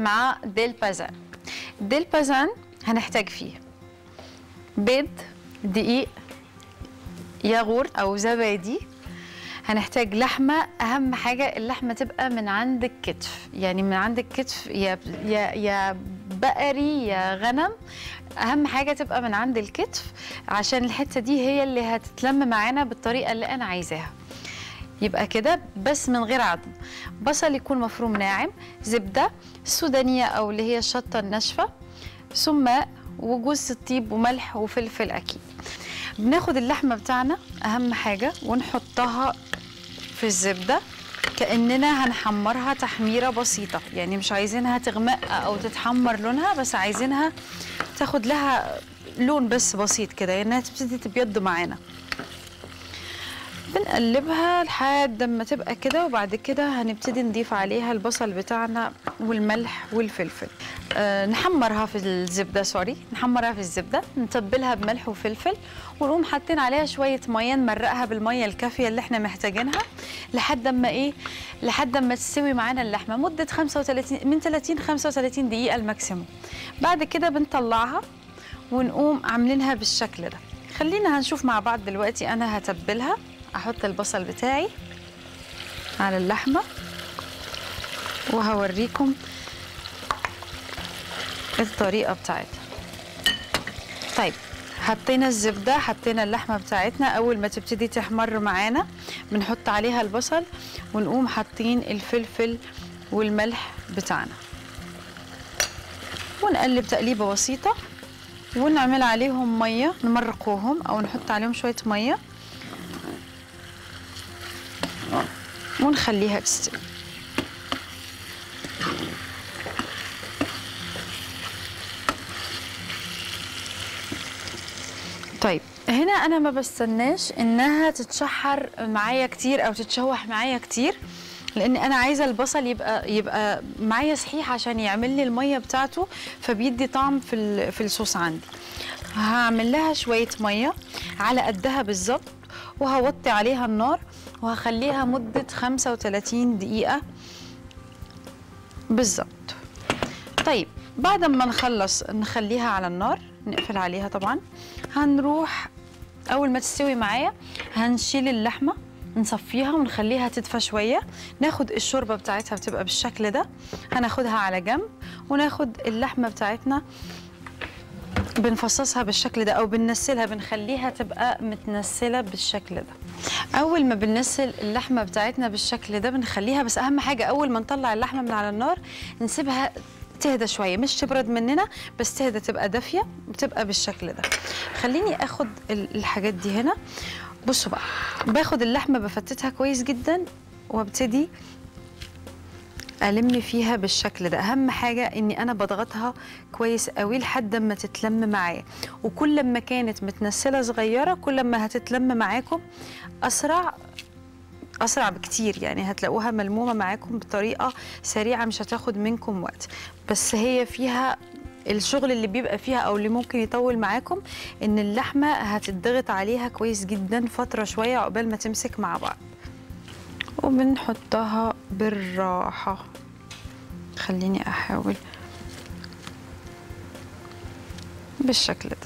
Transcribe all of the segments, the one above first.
مع ديل بازان ديل بازان هنحتاج فيه بيض دقيق ياغورت او زبادي هنحتاج لحمه اهم حاجه اللحمه تبقى من عند الكتف يعني من عند الكتف يا يا يا بقري يا غنم اهم حاجه تبقى من عند الكتف عشان الحته دي هي اللي هتتلم معانا بالطريقه اللي انا عايزاها يبقى كده بس من غير عظم بصل يكون مفروم ناعم زبده سودانيه او اللي هي الشطه الناشفه ثم ماء وجوز الطيب وملح وفلفل اكيد بناخد اللحمه بتاعنا اهم حاجه ونحطها في الزبده كاننا هنحمرها تحميره بسيطه يعني مش عايزينها تغمق او تتحمر لونها بس عايزينها تاخد لها لون بس بسيط كده انها تبتدي تبيض معانا بنقلبها لحد ما تبقى كده وبعد كده هنبتدي نضيف عليها البصل بتاعنا والملح والفلفل أه نحمرها في الزبده سوري نحمرها في الزبده نتبلها بملح وفلفل ونقوم حاطين عليها شويه ميه نمرقها بالميه الكافيه اللي احنا محتاجينها لحد ما ايه لحد ما تستوي معانا اللحمه مده 35 من 30 35 دقيقه الماكسيموم بعد كده بنطلعها ونقوم عاملينها بالشكل ده خلينا هنشوف مع بعض دلوقتي انا هتبلها احط البصل بتاعي على اللحمه وهوريكم الطريقه بتاعتها طيب حطينا الزبده حطينا اللحمه بتاعتنا اول ما تبتدي تحمر معانا بنحط عليها البصل ونقوم حاطين الفلفل والملح بتاعنا ونقلب تقليبه بسيطه ونعمل عليهم ميه نمرقوهم او نحط عليهم شويه ميه ونخليها تستوي طيب هنا انا ما بستناش انها تتشحر معايا كتير او تتشوح معايا كتير لان انا عايزه البصل يبقى يبقى معايا صحيح عشان يعمل لي الميه بتاعته فبيدي طعم في في الصوص عندي هعمل لها شويه ميه على قدها بالظبط وهوطي عليها النار وهخليها مدة 35 دقيقة بالظبط طيب بعد ما نخلص نخليها على النار نقفل عليها طبعا هنروح أول ما تستوي معايا هنشيل اللحمة نصفيها ونخليها تدفى شوية ناخد الشوربة بتاعتها بتبقى بالشكل ده هناخدها على جنب وناخد اللحمة بتاعتنا بنفصصها بالشكل ده او بننسلها بنخليها تبقى متنسله بالشكل ده اول ما بننسل اللحمه بتاعتنا بالشكل ده بنخليها بس اهم حاجه اول ما نطلع اللحمه من على النار نسيبها تهدى شويه مش تبرد مننا بس تهدى تبقى دافيه وتبقى بالشكل ده خليني اخد الحاجات دي هنا بصوا بقى باخد اللحمه بفتتها كويس جدا وابتدي الم فيها بالشكل ده اهم حاجه اني انا بضغطها كويس قوي لحد ما تتلم معايا وكل ما كانت متنسله صغيره كل ما هتتلم معاكم اسرع اسرع بكتير يعني هتلاقوها ملمومه معاكم بطريقه سريعه مش هتاخد منكم وقت بس هي فيها الشغل اللي بيبقى فيها او اللي ممكن يطول معاكم ان اللحمه هتضغط عليها كويس جدا فتره شويه عقبال ما تمسك مع بعض وبنحطها بالراحة خليني أحاول بالشكل ده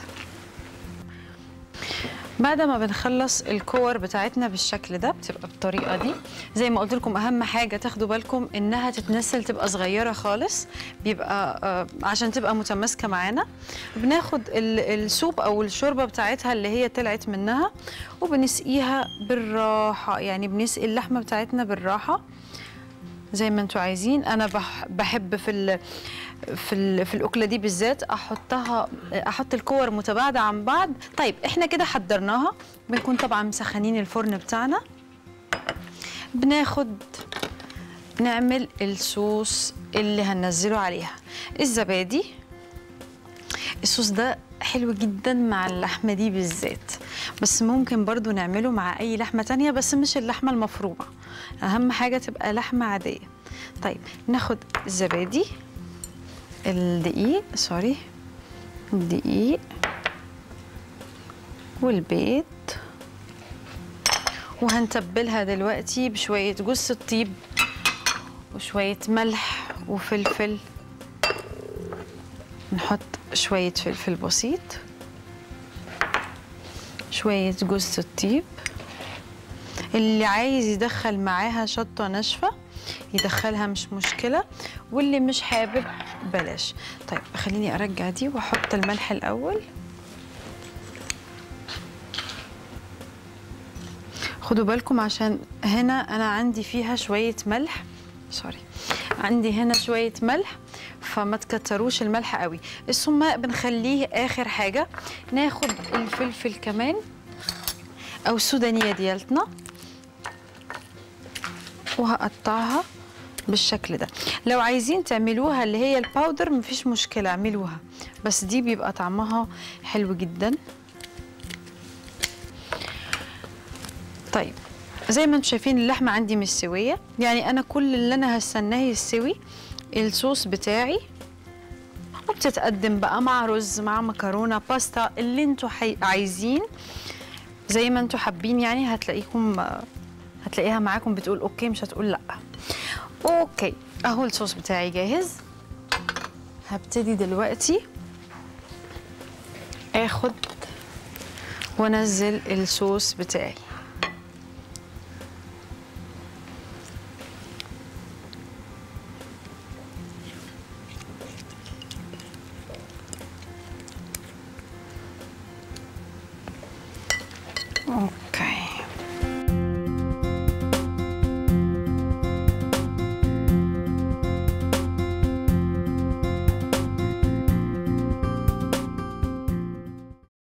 بعد ما بنخلص الكور بتاعتنا بالشكل ده بتبقى بالطريقه دي زي ما قلت لكم اهم حاجه تاخدوا بالكم انها تتنسل تبقى صغيره خالص بيبقى آه عشان تبقى متماسكه معانا بناخد السوب او الشوربه بتاعتها اللي هي طلعت منها وبنسقيها بالراحه يعني بنسقي اللحمه بتاعتنا بالراحه زي ما انتوا عايزين انا بحب في في ال في الاكله دي بالذات احطها احط الكور متباعده عن بعض طيب احنا كده حضرناها بنكون طبعا مسخنين الفرن بتاعنا بناخد نعمل الصوص اللي هننزله عليها الزبادي الصوص ده حلو جدا مع اللحمه دي بالذات بس ممكن برضو نعمله مع اي لحمه تانية بس مش اللحمه المفرومه اهم حاجه تبقى لحمه عاديه طيب ناخد الزبادي الدقيق سوري الدقيق والبيض وهنتبلها دلوقتي بشوية جوز الطيب وشوية ملح وفلفل نحط شوية فلفل بسيط شوية جوز الطيب اللي عايز يدخل معاها شطة ناشفة يدخلها مش مشكلة واللي مش حابب بلاش طيب خليني أرجع دي وأحط الملح الأول خدوا بالكم عشان هنا أنا عندي فيها شوية ملح سوري عندي هنا شوية ملح فما تكتروش الملح قوي السماق بنخليه آخر حاجة ناخد الفلفل كمان أو السودانية ديالتنا وهقطعها بالشكل ده لو عايزين تعملوها اللي هي الباودر مفيش مشكلة اعملوها بس دي بيبقى طعمها حلو جدا طيب زي ما انتم شايفين اللحمة عندي مش سوية يعني انا كل اللي انا هستناه يستوي الصوص بتاعي وبتتقدم بقى مع رز مع مكرونة باستا اللي انتوا حي... عايزين زي ما انتوا حابين يعني هتلاقيكم هتلاقيها معاكم بتقول اوكي مش هتقول لا اوكي اهو الصوص بتاعي جاهز هبتدي دلوقتي اخد وانزل الصوص بتاعي اوكي